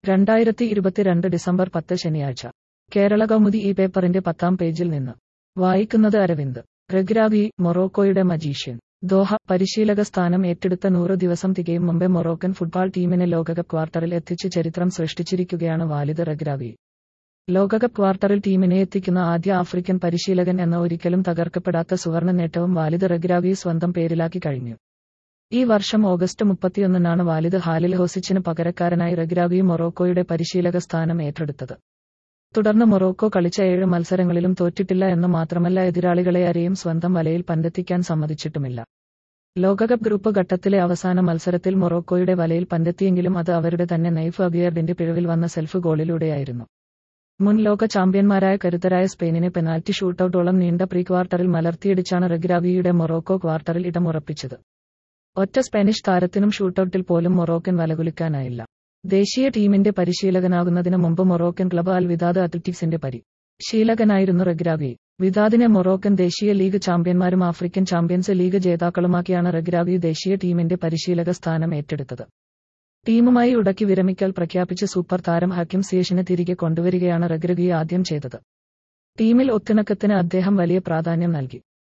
രണ്ടായിരത്തി ഇരുപത്തിരണ്ട് ഡിസംബർ പത്ത് ശനിയാഴ്ച കേരള കൗമുദി ഈ പേപ്പറിന്റെ പത്താം പേജിൽ നിന്ന് വായിക്കുന്നത് അരവിന്ദ് റഗ്രാവി മൊറോക്കോയുടെ മജീഷ്യൻ ദോഹ പരിശീലക സ്ഥാനം ഏറ്റെടുത്ത നൂറ് ദിവസം തികയും മുമ്പേ മൊറോക്കൻ ഫുട്ബോൾ ടീമിനെ ലോകകപ്പ് ക്വാർട്ടറിൽ എത്തിച്ച് ചരിത്രം സൃഷ്ടിച്ചിരിക്കുകയാണ് വാലിദ് റഗ്രാവി ലോകകപ്പ് ക്വാർട്ടറിൽ ടീമിനെ എത്തിക്കുന്ന ആദ്യ ആഫ്രിക്കൻ പരിശീലകൻ എന്ന ഒരിക്കലും തകർക്കപ്പെടാത്ത സുവർണ നേട്ടവും വാലിദ് റഗ്രാവി സ്വന്തം പേരിലാക്കി കഴിഞ്ഞു ഈ വർഷം ഓഗസ്റ്റ് മുപ്പത്തിയൊന്നിനാണ് വാലിദ് ഹാലിൽ ഹോസിച്ചിന് പകരക്കാരനായി റഗ്രാവി മൊറോക്കോയുടെ പരിശീലക സ്ഥാനം ഏറ്റെടുത്തത് തുടർന്ന് മൊറോക്കോ കളിച്ച ഏഴ് മത്സരങ്ങളിലും തോറ്റിട്ടില്ല എന്ന് മാത്രമല്ല എതിരാളികളെ ആരെയും സ്വന്തം വലയിൽ പന്തെത്തിക്കാൻ സമ്മതിച്ചിട്ടുമില്ല ലോകകപ്പ് ഗ്രൂപ്പ് ഘട്ടത്തിലെ അവസാന മത്സരത്തിൽ മൊറോക്കോയുടെ വലയിൽ പന്തെത്തിയെങ്കിലും അത് അവരുടെ തന്നെ നൈഫ് അബിയർഡിന്റെ പിഴവിൽ വന്ന സെൽഫ് ഗോളിലൂടെയായിരുന്നു മുൻ ലോക ചാമ്പ്യന്മാരായ കരുത്തരായ സ്പെയിനിനെ പെനാൽറ്റി ഷൂട്ടൌട്ടോളം നീണ്ട പ്രീ ക്വാർട്ടറിൽ മലർത്തിയടിച്ചാണ് റഗ്രാവിയുടെ മൊറോക്കോ ക്വാർട്ടറിൽ ഇടമുറപ്പിച്ചത് ഒറ്റ സ്പാനിഷ് താരത്തിനും ഷൂട്ടൌട്ടിൽ പോലും മൊറോക്കൻ വലകുലിക്കാനായില്ല ദേശീയ ടീമിന്റെ പരിശീലകനാകുന്നതിന് മുമ്പ് മൊറോക്കൻ ക്ലബ് അൽ വിദാദ് അത്ലറ്റിക്സിന്റെ പരിശീലകനായിരുന്നു റഗ്രാവി വിദാദിനെ മൊറോക്കൻ ദേശീയ ലീഗ് ചാമ്പ്യന്മാരും ആഫ്രിക്കൻ ചാമ്പ്യൻസ് ലീഗ് ജേതാക്കളുമാക്കിയാണ് റഗ്രാവി ദേശീയ ടീമിന്റെ പരിശീലക സ്ഥാനം ഏറ്റെടുത്തത് ടീമുമായി ഉടക്കി വിരമിക്കൽ പ്രഖ്യാപിച്ച് സൂപ്പർ താരം ഹക്കിം സിയേഷിനെ തിരികെ കൊണ്ടുവരികയാണ് റഗ്രഗി ആദ്യം ചെയ്തത് ടീമിൽ ഒത്തിണക്കത്തിന് അദ്ദേഹം വലിയ പ്രാധാന്യം നൽകി